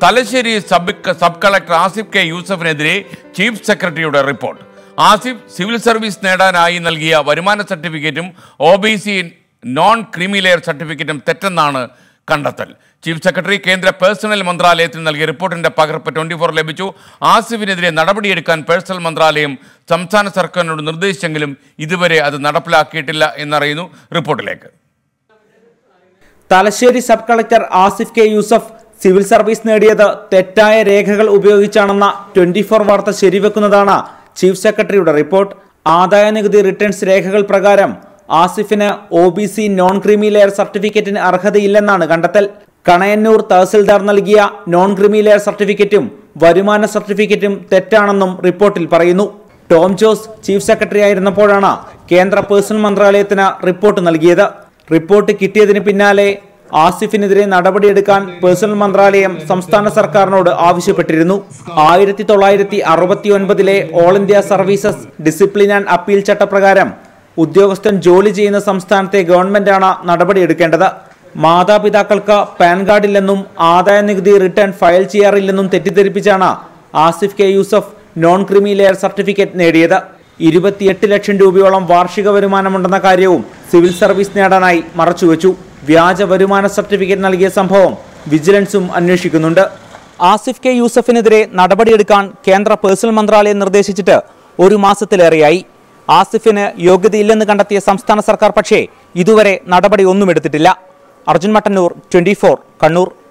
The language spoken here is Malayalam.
Thalassery sub sub collector Asif K യൂസഫിനെതിരെ ചീഫ് സെക്രട്ടറിയുടെ റിപ്പോർട്ട് ആസിഫ് സിവിൽ സർവീസ് നേടാനായി നൽകിയ വരുമാന സർട്ടിഫിക്കറ്റും O B C non creamy layer സർട്ടിഫിക്കറ്റും തെറ്റെന്നാണ് കണ്ടെത്തൽ ചീഫ് സെക്രട്ടറി കേന്ദ്ര പേഴ്സണൽ മന്ത്രാലയത്തിന് നൽകിയ റിപ്പോർട്ടിന്റെ പകർപ്പ് ട്വന്റി ഫോർ ലഭിച്ചു ആസിഫിനെതിരെ നടപടിയെടുക്കാൻ പേഴ്സണൽ മന്ത്രാലയം സംസ്ഥാന സർക്കാരിനോട് നിർദ്ദേശിച്ചെങ്കിലും ഇതുവരെ അത് നടപ്പിലാക്കിയിട്ടില്ല എന്നറിയുന്നു റിപ്പോർട്ടിലേക്ക് Thalassery sub collector Asif K Yusuf civil service നേടിയത് തെറ്റായ രേഖകൾ ഉപയോഗിച്ചാണെന്ന ട്വന്റി ഫോർ വാർത്ത ശരിവെക്കുന്നതാണ് ചീഫ് സെക്രട്ടറിയുടെ റിപ്പോർട്ട് ആദായ നികുതി റിട്ടേൺസ് രേഖകൾ പ്രകാരം ആസിഫിന് O B C non creamy layer സർട്ടിഫിക്കറ്റിന് അർഹതയില്ലെന്നാണ് കണ്ടെത്തൽ കണയന്നൂർ തഹസിൽദാർ നൽകിയ നോൺ ക്രീമി ലെയർ സർട്ടിഫിക്കറ്റും വരുമാന സർട്ടിഫിക്കറ്റും തെറ്റാണെന്നും റിപ്പോർട്ടിൽ പറയുന്നു ടോം ജോസ് ചീഫ് സെക്രട്ടറി ആയിരുന്നപ്പോഴാണ് കേന്ദ്ര പേഴ്സണൽ മന്ത്രാലയത്തിന് റിപ്പോർട്ട് നൽകിയത് റിപ്പോർട്ട് കിട്ടിയതിന് പിന്നാലെ ആസിഫിനെതിരെ നടപടിയെടുക്കാൻ പേഴ്സണൽ മന്ത്രാലയം സംസ്ഥാന സർക്കാരിനോട് ആവശ്യപ്പെട്ടിരുന്നു ആയിരത്തി തൊള്ളായിരത്തി അറുപത്തി ഒൻപതിലെ all India services discipline and appeal ചട്ടപ്രകാരം ഉദ്യോഗസ്ഥൻ ജോലി ചെയ്യുന്ന സംസ്ഥാനത്തെ ഗവൺമെന്റാണ് നടപടിയെടുക്കേണ്ടത് മാതാപിതാക്കൾക്ക് പാൻ കാർഡില്ലെന്നും ആദായ നികുതി റിട്ടേൺ ഫയൽ ചെയ്യാറില്ലെന്നും തെറ്റിദ്ധരിപ്പിച്ചാണ് Asif K Yusuf non creamy layer certificate നേടിയത് ഇരുപത്തിയെട്ട് ലക്ഷം രൂപയോളം വാർഷിക വരുമാനമുണ്ടെന്ന കാര്യവും സിവിൽ സർവീസ് നേടാനായി മറച്ചുവെച്ചു വ്യാജ വരുമാന സർട്ടിഫിക്കറ്റ് നൽകിയ സംഭവം വിജിലൻസും അന്വേഷിക്കുന്നുണ്ട് ആസിഫ് കെ യൂസഫിനെതിരെ നടപടിയെടുക്കാൻ കേന്ദ്ര പേഴ്സണൽ മന്ത്രാലയം നിർദ്ദേശിച്ചിട്ട് ഒരു മാസത്തിലേറെയായി ആസിഫിന് യോഗ്യതയില്ലെന്ന് കണ്ടെത്തിയ സംസ്ഥാന സർക്കാർ പക്ഷേ ഇതുവരെ നടപടി ഒന്നും എടുത്തിട്ടില്ല അർജുൻ മട്ടന്നൂർ ട്വന്റി കണ്ണൂർ